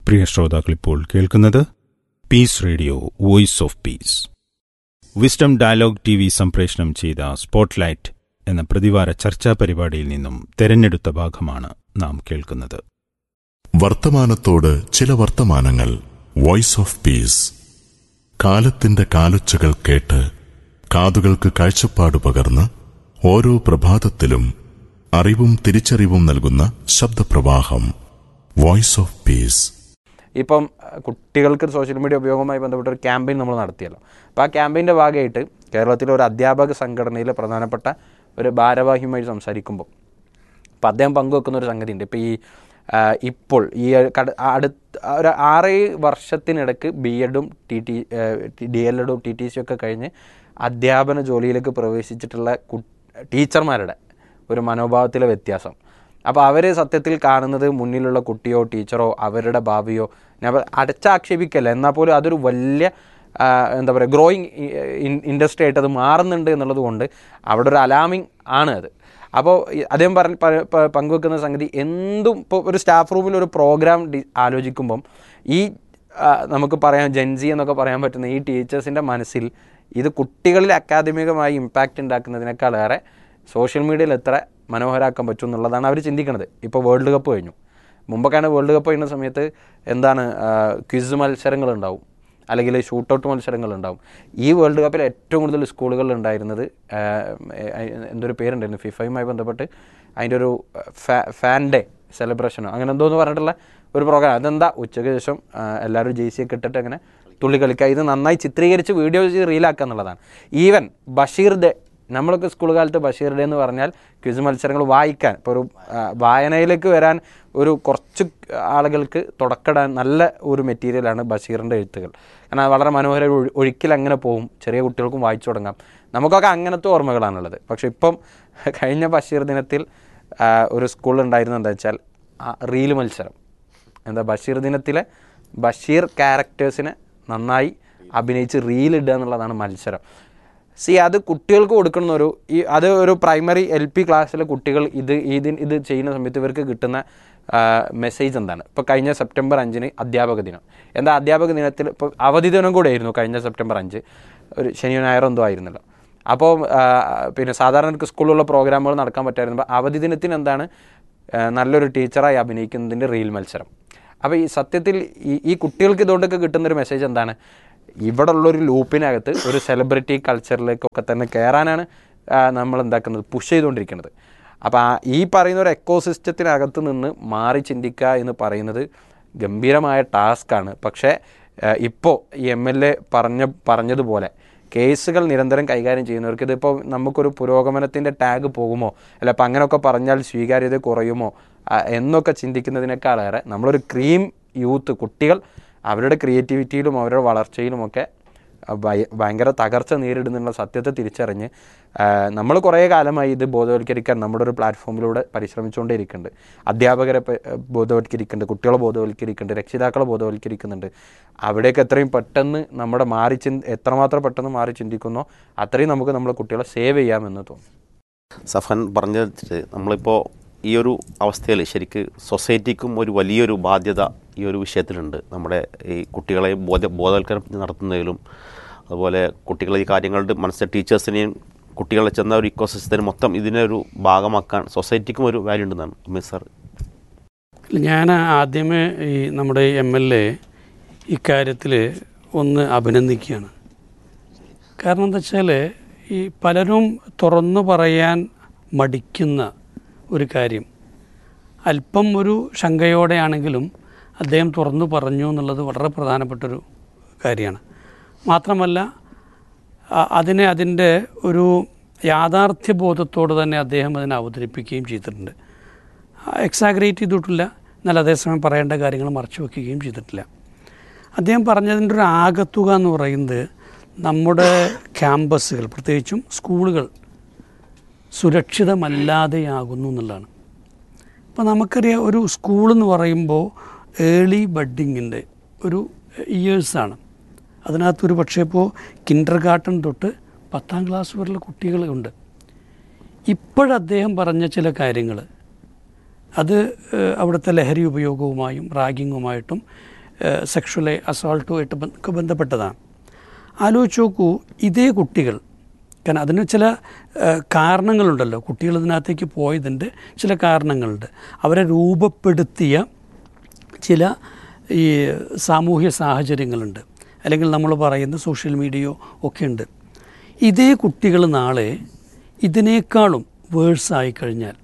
പ്രിയ ശ്രോതാക്കൾ ഇപ്പോൾ കേൾക്കുന്നത് peace radio voice of peace wisdom dialogue T V സംപ്രേഷണം ചെയ്ത സ്പോട്ട്ലൈറ്റ് എന്ന പ്രതിവാര ചർച്ചാ പരിപാടിയിൽ നിന്നും തെരഞ്ഞെടുത്ത ഭാഗമാണ് നാം കേൾക്കുന്നത് വർത്തമാനത്തോട് ചില വർത്തമാനങ്ങൾ വോയിസ് ഓഫ് പീസ് കാലത്തിന്റെ കാലൊച്ചകൾ കേട്ട് കാതുകൾക്ക് കാഴ്ചപ്പാട് പകർന്ന് ഓരോ പ്രഭാതത്തിലും അറിവും തിരിച്ചറിവും നൽകുന്ന ശബ്ദപ്രവാഹം വോയിസ് ഓഫ് പീസ് ഇപ്പം അഹ്, കുട്ടികൾക്ക് സോഷ്യൽ മീഡിയ ഉപയോഗവുമായി ബന്ധപ്പെട്ട ഒരു ക്യാമ്പയിൻ നമ്മൾ നടത്തിയല്ലോ അപ്പോൾ ആ ക്യാമ്പയിൻ്റെ ഭാഗമായിട്ട് കേരളത്തിലെ ഒരു അധ്യാപക സംഘടനയിലെ പ്രധാനപ്പെട്ട ഒരു ഭാരവാഹിയുമായി സംസാരിക്കുമ്പോൾ അപ്പോൾ അദ്ദേഹം പങ്കുവെക്കുന്ന ഒരു സംഗതി ഉണ്ട് ഇപ്പോൾ ഈ ആ, ഇപ്പോൾ ഈ കട- അടുത്ത ഒരു ആറ് വർഷത്തിനിടക്ക് ബി എഡും ടി ടി ഡി എൽ എഡും ടി ടി സി ഒക്കെ കഴിഞ്ഞ് അധ്യാപന ജോലിയിലേക്ക് പ്രവേശിച്ചിട്ടുള്ള കു ടീച്ചർമാരുടെ ഒരു മനോഭാവത്തിലെ വ്യത്യാസം അപ്പോൾ അവർ സത്യത്തിൽ കാണുന്നത് മുന്നിലുള്ള കുട്ടിയോ ടീച്ചറോ അവരുടെ ഭാവിയോ ഞാൻ പറ- അടച്ചാക്ഷേപിക്കല്ല എന്നാൽ പോലും അതൊരു വലിയ ആ, എന്താ പറയുക ഗ്രോയിങ് ഇൻഡസ്ട്രി ആയിട്ട് അത് മാറുന്നുണ്ട് എന്നുള്ളത് കൊണ്ട് അവിടെ ഒരു അലാമിങ് ആണ് അത് അപ്പോൾ ഈ- അദ്ദേഹം പറഞ്ഞ പ- പ- പങ്കുവെക്കുന്ന സംഗതി എന്തും ഇപ്പോൾ ഒരു സ്റ്റാഫ് റൂമിൽ ഒരു പ്രോഗ്രാം ഡി ആലോചിക്കുമ്പം ഈ ആ, നമുക്ക് പറയാം ജെൻസി എന്നൊക്കെ പറയാൻ പറ്റുന്ന ഈ ടീച്ചേഴ്സിൻ്റെ മനസ്സിൽ ഇത് കുട്ടികളിൽ അക്കാദമികമായി ഇമ്പാക്റ്റ് ഉണ്ടാക്കുന്നതിനേക്കാളേറെ സോഷ്യൽ മീഡിയയിൽ എത്ര മനോഹരാക്കാൻ പറ്റും എന്നുള്ളതാണ് അവർ ചിന്തിക്കുന്നത് ഇപ്പോൾ വേൾഡ് കപ്പ് കഴിഞ്ഞു മുമ്പൊക്കെയാണ് വേൾഡ് കപ്പ് കഴിയുന്ന സമയത്ത് എന്താണ് ക്വിസ് മത്സരങ്ങളുണ്ടാവും അല്ലെങ്കിൽ ഷൂട്ട് ഔട്ട് മത്സരങ്ങളുണ്ടാവും ഈ വേൾഡ് കപ്പിൽ ഏറ്റവും കൂടുതൽ സ്കൂളുകളിൽ ഉണ്ടായിരുന്നത് ആ, ഏ, എന്തൊരു പേരുണ്ടായിരുന്നു ഫിഫയുമായി ബന്ധപ്പെട്ട് അതിൻ്റെ ഒരു ഫാ- ഫാൻ ഡേ സെലിബ്രേഷനോ അങ്ങനെ എന്തോ എന്ന് പറഞ്ഞിട്ടുള്ള ഒരു പ്രോഗ്രാം അതെന്താ ഉച്ചയ്ക്ക് ശേഷം ആ, എല്ലാവരും ജേഴ്സി ഒക്കെ ഇട്ടിട്ട് അങ്ങനെ തുള്ളി കളിക്കുക ഇത് നന്നായി ചിത്രീകരിച്ച് വീഡിയോ ചെയ്ത് റീലാക്കുക എന്നുള്ളതാണ് ഈവൻ ബഷീർ ഡേ നമ്മളൊക്കെ സ്കൂൾ കാലത്ത് ബഷീർ ഡേ എന്ന് പറഞ്ഞാൽ ക്വിസ് മത്സരങ്ങൾ വായിക്കാൻ ഇപ്പോൾ ഒരു ആ, വായനയിലേക്ക് വരാൻ ഒരു കുറച്ച് ആളുകൾക്ക് തുടക്കടാൻ നല്ല ഒരു മെറ്റീരിയലാണ് ബഷീറിൻ്റെ എഴുത്തുകൾ കാരണം അത് വളരെ മനോഹര ഒരു ഒഴു- ഒഴുക്കിൽ അങ്ങനെ പോകും ചെറിയ കുട്ടികൾക്കും വായിച്ചു തുടങ്ങാം നമുക്കൊക്കെ അങ്ങനത്തെ ഓർമ്മകളാണുള്ളത് പക്ഷേ ഇപ്പം കഴിഞ്ഞ ബഷീർ ദിനത്തിൽ ആ, ഒരു സ്കൂളിൽ ഉണ്ടായിരുന്നത് എന്താ വെച്ചാൽ ആ, റീല് മത്സരം എന്താ ബഷീർ ദിനത്തിലെ ബഷീർ ക്യാരക്ടേഴ്സിനെ നന്നായി അഭിനയിച്ച് റീലിടുക എന്നുള്ളതാണ് മത്സരം സി അത് കുട്ടികൾക്ക് കൊടുക്കുന്ന ഒരു ഈ അത് ഒരു പ്രൈമറി എൽ പി ക്ലാസ്സിലെ കുട്ടികൾ ഇത് ഇതിന് ഇത് ചെയ്യുന്ന സമയത്ത് ഇവർക്ക് കിട്ടുന്ന മെസ്സേജ് എന്താണ് ഇപ്പോൾ കഴിഞ്ഞ സെപ്റ്റംബർ അഞ്ചിന് അധ്യാപക ദിനം എന്താ അധ്യാപക ദിനത്തിൽ ഇപ്പോൾ അവധി ദിനം കൂടെ ആയിരുന്നു കഴിഞ്ഞ സെപ്റ്റംബർ അഞ്ച് ഒരു ശനിയോ ഞായറോ എന്തോ ആയിരുന്നല്ലോ അപ്പോൾ പിന്നെ സാധാരണ സ്കൂളിലുള്ള പ്രോഗ്രാമുകൾ നടക്കാൻ പറ്റായിരുന്നു അവധി ദിനത്തിന് എന്താണ് ആ, നല്ലൊരു ടീച്ചറായി അഭിനയിക്കുന്നതിൻ്റെ റീൽ മത്സരം അപ്പോൾ ഈ സത്യത്തിൽ ഈ ഈ കുട്ടികൾക്ക് ഇതുകൊണ്ടൊക്കെ കിട്ടുന്നൊരു മെസ്സേജ് എന്താണ് ഇവിടെ ഉള്ളൊരു ലൂപ്പിനകത്ത് ഒരു സെലിബ്രിറ്റി കൾച്ചറിലേക്കൊക്കെ തന്നെ കയറാനാണ് ആ, നമ്മൾ എന്താക്കുന്നത് പുഷ് ചെയ്തുകൊണ്ടിരിക്കുന്നത് അപ്പോൾ ആ ഈ പറയുന്ന ഒരു എക്കോസിസ്റ്റത്തിനകത്ത് നിന്ന് മാറി ചിന്തിക്കുക എന്ന് പറയുന്നത് ഗംഭീരമായ ടാസ്ക്കാണ് പക്ഷേ ഇപ്പോൾ ഈ എം എൽ എ പറഞ്ഞ പറഞ്ഞതുപോലെ കേസുകൾ നിരന്തരം കൈകാര്യം ചെയ്യുന്നവർക്ക് ഇതിപ്പോൾ നമുക്കൊരു പുരോഗമനത്തിൻ്റെ ടാഗ് പോകുമോ അല്ല അപ്പം അങ്ങനെയൊക്കെ പറഞ്ഞാൽ സ്വീകാര്യത കുറയുമോ ആ, എന്നൊക്കെ ചിന്തിക്കുന്നതിനേക്കാളേറെ നമ്മളൊരു ക്രീം യൂത്ത് കുട്ടികൾ അവരുടെ ക്രിയേറ്റിവിറ്റിയിലും അവരുടെ വളർച്ചയിലുമൊക്കെ ഭയ- ഭയങ്കര തകർച്ച നേരിടുന്നുള്ള സത്യത്തെ തിരിച്ചറിഞ്ഞ് നമ്മൾ കുറേ കാലമായി ഇത് ബോധവൽക്കരിക്കാൻ നമ്മുടെ ഒരു പ്ലാറ്റ്ഫോമിലൂടെ പരിശ്രമിച്ചുകൊണ്ടേ ഇരിക്കുന്നുണ്ട് അധ്യാപകരെ പ- ബോധവൽക്കരിക്കുന്നുണ്ട് കുട്ടികളെ ബോധവൽക്കരിക്കുന്നുണ്ട് രക്ഷിതാക്കളെ ബോധവൽക്കരിക്കുന്നുണ്ട് അവിടേക്ക് എത്രയും പെട്ടെന്ന് നമ്മുടെ മാറി ചിന്ത എത്രമാത്രം പെട്ടെന്ന് മാറി ചിന്തിക്കുന്നോ അത്രയും നമുക്ക് നമ്മുടെ കുട്ടികളെ സേവ് ചെയ്യാമെന്ന് തോന്നുന്നു സഫൻ പറഞ്ഞത് നമ്മളിപ്പോൾ ഈ ഒരു അവസ്ഥയിൽ ശരിക്ക് സൊസൈറ്റിക്കും ഒരു വലിയൊരു ബാധ്യത ഈ ഒരു വിഷയത്തിലുണ്ട് നമ്മുടെ ഈ കുട്ടികളെ ബോധ ബോധവൽക്കരണം നടത്തുന്നതിലും അതുപോലെ കുട്ടികളെ ഈ കാര്യങ്ങളുടെ മനസ്സിലെ ടീച്ചേഴ്സിനെയും കുട്ടികളെ ചെന്ന ഒരു ഇക്കോസിസ്റ്റത്തിന് മൊത്തം ഇതിനെ ഒരു ഭാഗമാക്കാൻ സൊസൈറ്റിക്കും ഒരു വാല്യൂ ഉണ്ടെന്നാണ് അമീർ സാർ ഞാൻ ആദ്യമേ ഈ നമ്മുടെ എം എൽ എ ഇക്കാര്യത്തിൽ ഒന്ന് അഭിനന്ദിക്കുകയാണ് കാരണം എന്താ വെച്ചാൽ ഈ പലരും തുറന്നു പറയാൻ മടിക്കുന്ന ഒരു കാര്യം അല്പം ഒരു ശങ്കയോടെയാണെങ്കിലും അദ്ദേഹം തുറന്നു പറഞ്ഞു എന്നുള്ളത് വളരെ പ്രധാനപ്പെട്ടൊരു കാര്യമാണ് മാത്രമല്ല അ- അതിനെ അതിൻ്റെ ഒരു യാഥാർത്ഥ്യ ബോധത്തോട് തന്നെ അദ്ദേഹം അതിനെ അവതരിപ്പിക്കുകയും ചെയ്തിട്ടുണ്ട് എക്സാഗ്രേറ്റ് ചെയ്തിട്ടില്ല എന്നാൽ അതേസമയം പറയേണ്ട കാര്യങ്ങൾ മറച്ചു വയ്ക്കുകയും ചെയ്തിട്ടില്ല അദ്ദേഹം പറഞ്ഞതിൻ്റെ ഒരു ആകത്തുക എന്ന് പറയുന്നത് നമ്മുടെ ക്യാമ്പസുകൾ പ്രത്യേകിച്ചും സ്കൂളുകൾ സുരക്ഷിതമല്ലാതെയാകുന്നു എന്നുള്ളതാണ് ഇപ്പോൾ നമുക്കറിയാം ഒരു സ്കൂൾ എന്ന് പറയുമ്പോൾ ഏർലി ബഡ്ഡിങ്ങിൻ്റെ ഒരു ഇയേഴ്സാണ് അതിനകത്തൊരു പക്ഷേ ഇപ്പോൾ കിൻഡർ ഗാർട്ടൻ തൊട്ട് പത്താം ക്ലാസ് വരെയുള്ള കുട്ടികളുണ്ട് ഇപ്പോഴദ്ദേഹം പറഞ്ഞ ചില കാര്യങ്ങൾ അത് ഏഹ്, അവിടുത്തെ ലഹരി ഉപയോഗവുമായും റാഗിങ്ങുമായിട്ടും സെക്ഷുവൽ അസോൾട്ടുമായിട്ട് ബന്ധ- ഒക്കെ ബന്ധപ്പെട്ടതാണ് ആലോചിച്ച് നോക്കൂ ഇതേ കുട്ടികൾ കാരണം അതിന് ചില ഏഹ്, കാരണങ്ങളുണ്ടല്ലോ കുട്ടികൾ ഇതിനകത്തേക്ക് പോയതിൻ്റെ ചില കാരണങ്ങളുണ്ട് അവരെ രൂപപ്പെടുത്തിയ ചില ഈ സാമൂഹ്യ സാഹചര്യങ്ങളുണ്ട് അല്ലെങ്കിൽ നമ്മൾ പറയുന്ന സോഷ്യൽ മീഡിയയോ ഒക്കെ ഉണ്ട് ഇതേ കുട്ടികൾ നാളെ ഇതിനേക്കാളും വേഴ്സായി കഴിഞ്ഞാൽ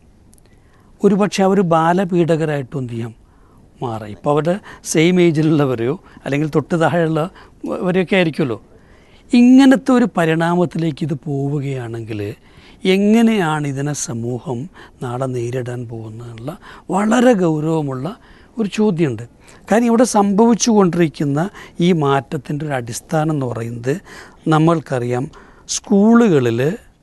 ഒരുപക്ഷെ അവർ ബാലപീഡകരായിട്ട് എന്ത് ചെയ്യാം മാറാം ഇപ്പോൾ അവരുടെ സെയിം ഏജിലുള്ളവരെയോ അല്ലെങ്കിൽ തൊട്ട് താഴെയുള്ളവരെയൊക്കെ ആയിരിക്കുമല്ലോ ഇങ്ങനത്തെ ഒരു പരിണാമത്തിലേക്ക് ഇത് പോവുകയാണെങ്കിൽ എങ്ങനെയാണ് ഇതിനെ സമൂഹം നാളെ നേരിടാൻ പോകുന്നതെന്നുള്ള വളരെ ഗൗരവമുള്ള ഒരു ചോദ്യമുണ്ട് കാരണം ഇവിടെ സംഭവിച്ചു കൊണ്ടിരിക്കുന്ന ഈ മാറ്റത്തിൻ്റെ ഒരു അടിസ്ഥാനം എന്ന് പറയുന്നത് നമ്മൾക്കറിയാം സ്കൂളുകളിൽ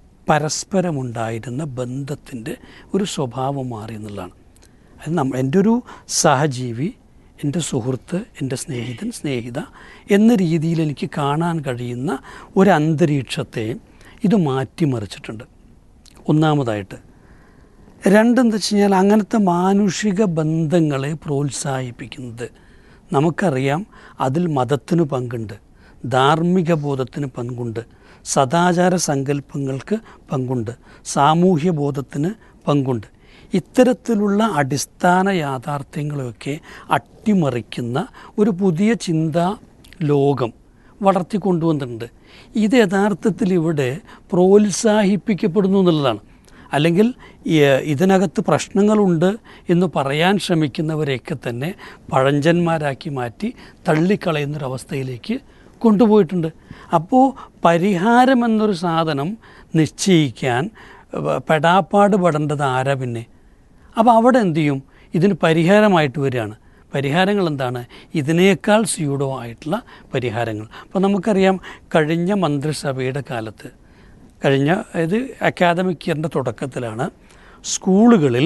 പരസ്പരമുണ്ടായിരുന്ന ബന്ധത്തിൻ്റെ ഒരു സ്വഭാവം മാറി എന്നുള്ളതാണ് അത് നമ്മ എൻ്റെ ഒരു സഹജീവി എൻ്റെ സുഹൃത്ത് എൻ്റെ സ്നേഹിതൻ സ്നേഹിത എന്ന രീതിയിൽ എനിക്ക് കാണാൻ കഴിയുന്ന ഒരു അന്തരീക്ഷത്തെ ഇത് മാറ്റിമറിച്ചിട്ടുണ്ട് ഒന്നാമതായിട്ട് രണ്ടെന്ന് വെച്ച് കഴിഞ്ഞാൽ അങ്ങനത്തെ മാനുഷിക ബന്ധങ്ങളെ പ്രോത്സാഹിപ്പിക്കുന്നത് നമുക്കറിയാം അതിൽ മതത്തിന് പങ്കുണ്ട് ധാർമ്മിക ബോധത്തിന് പങ്കുണ്ട് സദാചാര സങ്കല്പങ്ങൾക്ക് പങ്കുണ്ട് സാമൂഹ്യ ബോധത്തിന് പങ്കുണ്ട് ഇത്തരത്തിലുള്ള അടിസ്ഥാന യാഥാർത്ഥ്യങ്ങളെയൊക്കെ അട്ടിമറിക്കുന്ന ഒരു പുതിയ ചിന്താ ലോകം വളർത്തിക്കൊണ്ടുവന്നിട്ടുണ്ട് ഇത് യഥാർത്ഥത്തിൽ ഇവിടെ പ്രോത്സാഹിപ്പിക്കപ്പെടുന്നു എന്നുള്ളതാണ് അല്ലെങ്കിൽ ഈ, ഇതിനകത്ത് പ്രശ്നങ്ങളുണ്ട് എന്ന് പറയാൻ ശ്രമിക്കുന്നവരെയൊക്കെ തന്നെ പഴഞ്ചന്മാരാക്കി മാറ്റി തള്ളിക്കളയുന്നൊരവസ്ഥയിലേക്ക് കൊണ്ടുപോയിട്ടുണ്ട് അപ്പോൾ പരിഹാരം എന്നൊരു സാധനം നിശ്ചയിക്കാൻ ഏഹ്, പെടാപ്പാട് പെടേണ്ടത് ആരാ പിന്നെ അപ്പോൾ അവിടെ എന്ത് ചെയ്യും ഇതിന് പരിഹാരമായിട്ട് വരികയാണ് പരിഹാരങ്ങൾ എന്താണ് ഇതിനേക്കാൾ സ്യൂഡോ ആയിട്ടുള്ള പരിഹാരങ്ങൾ അപ്പോൾ നമുക്കറിയാം കഴിഞ്ഞ മന്ത്രിസഭയുടെ കാലത്ത് കഴിഞ്ഞ അതായത് അക്കാദമിക് ഇയറിൻ്റെ തുടക്കത്തിലാണ് സ്കൂളുകളിൽ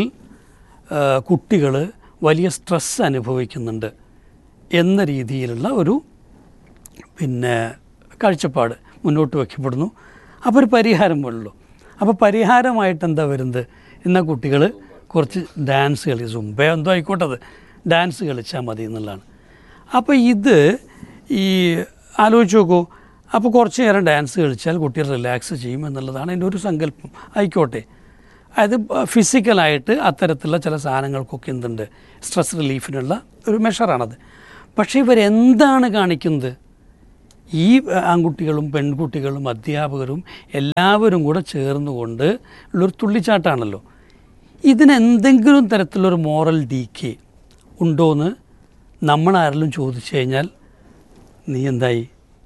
കുട്ടികൾ വലിയ സ്ട്രെസ് അനുഭവിക്കുന്നുണ്ട് എന്ന രീതിയിലുള്ള ഒരു പിന്നെ കാഴ്ചപ്പാട് മുന്നോട്ട് വയ്ക്കപ്പെടുന്നു അപ്പോൾ ഒരു പരിഹാരം വേണമല്ലോ അപ്പോൾ പരിഹാരമായിട്ട് എന്താ വരുന്നത് എന്നാൽ കുട്ടികൾ കുറച്ച് ഡാൻസ് കളി സുംബ എന്തോ ആയിക്കോട്ടെ അത് ഡാൻസ് കളിച്ചാൽ മതി എന്നുള്ളതാണ് അപ്പോൾ ഇത് ഈ ആലോചിച്ച് നോക്കൂ അപ്പോൾ കുറച്ച് നേരം ഡാൻസ് കളിച്ചാൽ കുട്ടികൾ റിലാക്സ് ചെയ്യും എന്നുള്ളതാണ് എൻ്റെ ഒരു സങ്കല്പം ആയിക്കോട്ടെ അത് ഫിസിക്കലായിട്ട് അത്തരത്തിലുള്ള ചില സാധനങ്ങൾക്കൊക്കെ എന്തുണ്ട് സ്ട്രെസ് റിലീഫിനുള്ള ഒരു മെഷറാണത് പക്ഷേ ഇവരെന്താണ് കാണിക്കുന്നത് ഈ ആൺകുട്ടികളും പെൺകുട്ടികളും അധ്യാപകരും എല്ലാവരും കൂടെ ചേർന്നുകൊണ്ട് ഉള്ളൊരു തുള്ളിച്ചാട്ടാണല്ലോ ഇതിനെന്തെങ്കിലും തരത്തിലൊരു മോറൽ ഡീക്കേ ഉണ്ടോയെന്ന് നമ്മളാരെങ്കിലും ചോദിച്ചു കഴിഞ്ഞാൽ നീ എന്തായി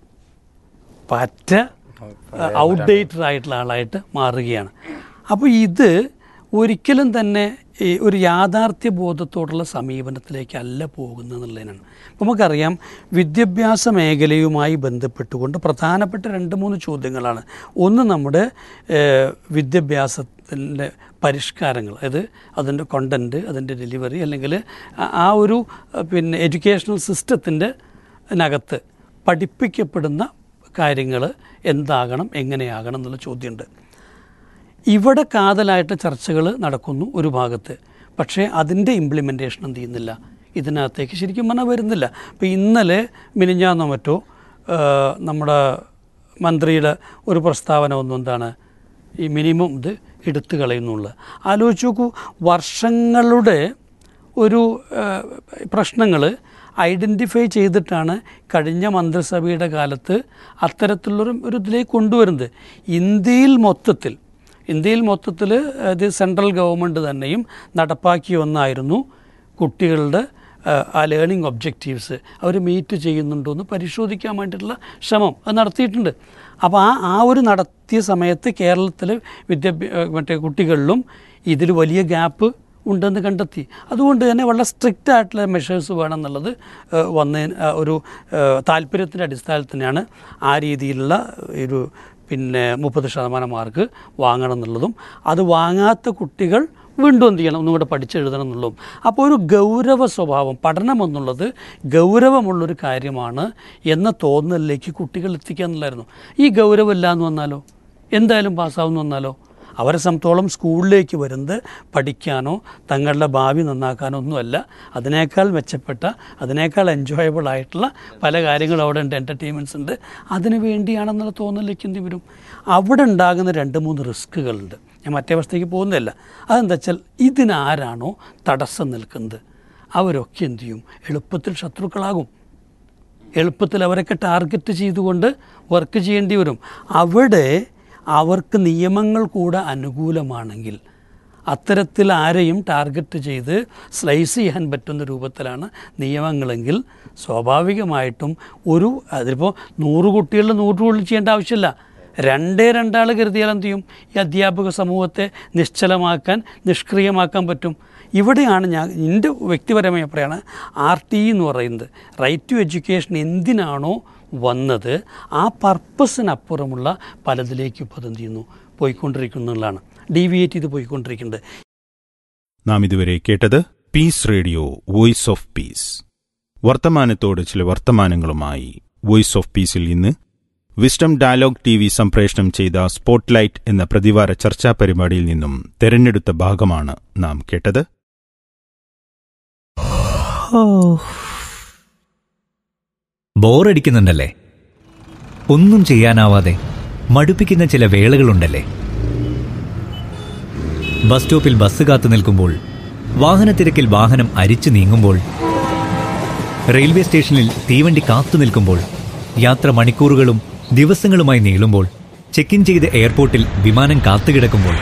പറ്റ ഔട്ട്ഡേറ്റഡ് ആയിട്ടുള്ള ആളായിട്ട് മാറുകയാണ് അപ്പോൾ ഇത് ഒരിക്കലും തന്നെ ഈ ഒരു യാഥാർത്ഥ്യ ബോധത്തോടുള്ള സമീപനത്തിലേക്കല്ല പോകുന്നത് എന്നുള്ളതിനാണ് അപ്പോൾ നമുക്കറിയാം വിദ്യാഭ്യാസ മേഖലയുമായി ബന്ധപ്പെട്ടുകൊണ്ട് പ്രധാനപ്പെട്ട രണ്ട് മൂന്ന് ചോദ്യങ്ങളാണ് ഒന്ന് നമ്മുടെ ഏഹ്, വിദ്യാഭ്യാസത്തിൻ്റെ പരിഷ്കാരങ്ങൾ അതായത് അതിൻ്റെ കണ്ടൻറ്റ് അതിൻ്റെ ഡെലിവറി അല്ലെങ്കിൽ ആ- ആ ഒരു അഹ്, പിന്നെ എഡ്യൂക്കേഷണൽ സിസ്റ്റത്തിൻ്റെ നകത്ത് പഠിപ്പിക്കപ്പെടുന്ന കാര്യങ്ങൾ എന്താകണം എങ്ങനെയാകണം എന്നുള്ള ചോദ്യമുണ്ട് ഇവിടെ കാതലായിട്ട് ചർച്ചകൾ നടക്കുന്നു ഒരു ഭാഗത്ത് പക്ഷേ അതിൻ്റെ ഇംപ്ലിമെൻറ്റേഷൻ എന്ത് ചെയ്യുന്നില്ല ഇതിനകത്തേക്ക് ശരിക്കും പറഞ്ഞാൽ വരുന്നില്ല അപ്പോൾ ഇന്നലെ മിനിഞ്ഞാന്നോ മറ്റോ ആ, നമ്മുടെ മന്ത്രിയുടെ ഒരു പ്രസ്താവന ഒന്നും എന്താണ് ഈ മിനിമം ഇത് എടുത്തു കളയുന്നുള്ള ആലോചിച്ച് നോക്കൂ വർഷങ്ങളുടെ ഒരു പ്രശ്നങ്ങൾ ഐഡൻറ്റിഫൈ ചെയ്തിട്ടാണ് കഴിഞ്ഞ മന്ത്രിസഭയുടെ കാലത്ത് അത്തരത്തിലുള്ളൊരു ഒരു ഇതിലേക്ക് കൊണ്ടുവരുന്നത് ഇന്ത്യയിൽ മൊത്തത്തിൽ ഇന്ത്യയിൽ മൊത്തത്തിൽ ഇത് സെൻട്രൽ ഗവൺമെൻറ് തന്നെയും നടപ്പാക്കിയ ഒന്നായിരുന്നു കുട്ടികളുടെ ആ, ആ ലേണിംഗ് ഒബ്ജക്റ്റീവ്സ് അവർ മീറ്റ് ചെയ്യുന്നുണ്ടോ എന്ന് പരിശോധിക്കാൻ വേണ്ടിയിട്ടുള്ള ശ്രമം അത് നടത്തിയിട്ടുണ്ട് അപ്പോൾ ആ ആ ഒരു നടത്തിയ സമയത്ത് കേരളത്തിൽ വിദ്യാഭ്യാ മറ്റേ കുട്ടികളിലും ഇതിൽ വലിയ ഗ്യാപ്പ് ഉണ്ടെന്ന് കണ്ടെത്തി അതുകൊണ്ട് തന്നെ വളരെ സ്ട്രിക്റ്റ് ആയിട്ടുള്ള മെഷേഴ്സ് വേണം എന്നുള്ളത് ഏഹ്, വന്നതിന് ആ, ഒരു താല്പര്യത്തിൻ്റെ അടിസ്ഥാനത്തിൽ തന്നെയാണ് ആ രീതിയിലുള്ള ഒരു പിന്നെ മുപ്പത് ശതമാനം മാർക്ക് വാങ്ങണം എന്നുള്ളതും അത് വാങ്ങാത്ത കുട്ടികൾ വീണ്ടും എന്ത് ചെയ്യണം ഒന്നും കൂടെ പഠിച്ചെഴുതണം എന്നുള്ളതും അപ്പോൾ ഒരു ഗൗരവ സ്വഭാവം പഠനം എന്നുള്ളത് ഗൗരവമുള്ളൊരു കാര്യമാണ് എന്ന തോന്നലിലേക്ക് കുട്ടികൾ എത്തിക്കുക എന്നുള്ളായിരുന്നു ഈ ഗൗരവമില്ല എന്ന് വന്നാലോ എന്തായാലും പാസ്സാവുമെന്ന് വന്നാലോ അവരെ സംബന്ധിച്ചോളം സ്കൂളിലേക്ക് വരുന്നത് പഠിക്കാനോ തങ്ങളുടെ ഭാവി നന്നാക്കാനോ ഒന്നുമല്ല അതിനേക്കാൾ മെച്ചപ്പെട്ട അതിനേക്കാൾ എൻജോയബിൾ ആയിട്ടുള്ള പല കാര്യങ്ങളും അവിടെ ഉണ്ട് എൻ്റർടൈൻമെൻറ്റ്സ് ഉണ്ട് അതിന് വേണ്ടിയാണെന്നുള്ള തോന്നലേക്ക് എന്ത് വരും അവിടെ ഉണ്ടാകുന്ന രണ്ട് മൂന്ന് റിസ്ക്കുകളുണ്ട് ഞാൻ മറ്റേ അവസ്ഥയ്ക്ക് പോകുന്നില്ല അതെന്താ വെച്ചാൽ ഇതിനാരാണോ തടസ്സം നിൽക്കുന്നത് അവരൊക്കെ എന്ത് ചെയ്യും എളുപ്പത്തിൽ ശത്രുക്കളാകും എളുപ്പത്തിൽ അവരൊക്കെ ടാർഗറ്റ് ചെയ്തുകൊണ്ട് വർക്ക് ചെയ്യേണ്ടി വരും അവിടെ അവർക്ക് നിയമങ്ങൾ കൂടെ അനുകൂലമാണെങ്കിൽ അത്തരത്തിൽ ആരെയും ടാർഗറ്റ് ചെയ്ത് സ്ലൈസ് ചെയ്യാൻ പറ്റുന്ന രൂപത്തിലാണ് നിയമങ്ങളെങ്കിൽ സ്വാഭാവികമായിട്ടും ഒരു അതിപ്പോൾ നൂറ് കുട്ടികളുടെ നൂറ് ഉള്ളിൽ ചെയ്യേണ്ട ആവശ്യമില്ല രണ്ടേ രണ്ടാൾ കരുതിയാൽ എന്ത് ചെയ്യും ഈ അധ്യാപക സമൂഹത്തെ നിശ്ചലമാക്കാൻ നിഷ്ക്രിയമാക്കാൻ പറ്റും ഇവിടെയാണ് ഞാൻ എൻ്റെ വ്യക്തിപരമായി പറയാണ് ആർ ടി എന്ന് പറയുന്നത് റൈറ്റ് ടു എഡ്യൂക്കേഷൻ എന്തിനാണോ വന്നത് ആ പർപ്പസിനപ്പുറമുള്ള പലതിലേക്ക് ഇപ്പോൾ അതെന്ത് ചെയ്യുന്നു പോയിക്കൊണ്ടിരിക്കുന്നു എന്നുള്ളതാണ് ഡീവിയേറ്റ് ചെയ്ത് പോയിക്കൊണ്ടിരിക്കുന്നത് നാം ഇതുവരെ കേട്ടത് peace radio voice of peace വർത്തമാനത്തോട് ചില വർത്തമാനങ്ങളുമായി വോയിസ് ഓഫ് പീസിൽ ഇന്ന് വിസ്ഡം ഡയലോഗ് ടി വി സംപ്രേഷണം ചെയ്ത സ്പോട്ട്ലൈറ്റ് എന്ന പ്രതിവാര ചർച്ചാ പരിപാടിയിൽ നിന്നും തെരഞ്ഞെടുത്ത ഭാഗമാണ് നാം കേട്ടത് ബോറടിക്കുന്നുണ്ടല്ലേ ഒന്നും ചെയ്യാനാവാതെ മടുപ്പിക്കുന്ന ചില വേളകളുണ്ടല്ലേ ബസ് സ്റ്റോപ്പിൽ ബസ് കാത്തു നിൽക്കുമ്പോൾ വാഹനത്തിരക്കിൽ വാഹനം അരിച്ചു നീങ്ങുമ്പോൾ റെയിൽവേ സ്റ്റേഷനിൽ തീവണ്ടി കാത്തു നിൽക്കുമ്പോൾ യാത്ര മണിക്കൂറുകളും ദിവസങ്ങളുമായി നീളുമ്പോൾ ചെക്ക് ഇൻ ചെയ്ത് എയർപോർട്ടിൽ വിമാനം കാത്തുകിടക്കുമ്പോൾ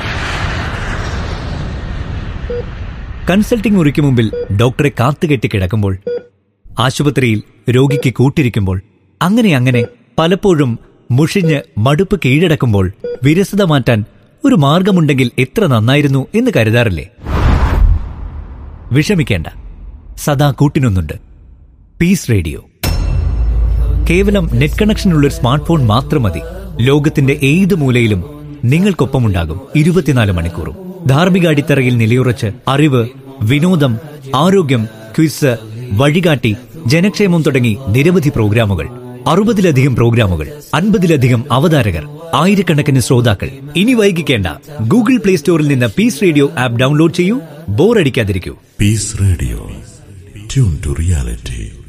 കൺസൾട്ടിംഗ് മുറിക്ക് മുമ്പിൽ ഡോക്ടറെ കാത്തുകെട്ടി കിടക്കുമ്പോൾ ആശുപത്രിയിൽ രോഗിക്ക് കൂട്ടിരിക്കുമ്പോൾ അങ്ങനെ അങ്ങനെ പലപ്പോഴും മുഷിഞ്ഞ് മടുപ്പ് കീഴടക്കുമ്പോൾ വിരസത മാറ്റാൻ ഒരു മാർഗമുണ്ടെങ്കിൽ എത്ര നന്നായിരുന്നു എന്ന് കരുതാറില്ലേ വിഷമിക്കേണ്ട സദാ കൂട്ടിനൊന്നുണ്ട് പീസ് റേഡിയോ കേവലം നെറ്റ് കണക്ഷനുള്ള ഒരു സ്മാർട്ട് ഫോൺ മാത്രം മതി ലോകത്തിന്റെ ഏത് മൂലയിലും നിങ്ങൾക്കൊപ്പമുണ്ടാകും ഇരുപത്തിനാല് മണിക്കൂറും ധാർമ്മിക അടിത്തറയിൽ നിലയുറച്ച് അറിവ് വിനോദം ആരോഗ്യം ക്വിസ് വഴികാട്ടി ജനക്ഷേമം തുടങ്ങി നിരവധി പ്രോഗ്രാമുകൾ അറുപതിലധികം പ്രോഗ്രാമുകൾ അൻപതിലധികം അവതാരകർ ആയിരക്കണക്കിന് ശ്രോതാക്കൾ ഇനി വൈകിക്കേണ്ട ഗൂഗിൾ പ്ലേ സ്റ്റോറിൽ നിന്ന് പീസ് റേഡിയോ ആപ്പ് ഡൗൺലോഡ് ചെയ്യൂ ബോറടിക്കാതിരിക്കൂ peace radio tune to reality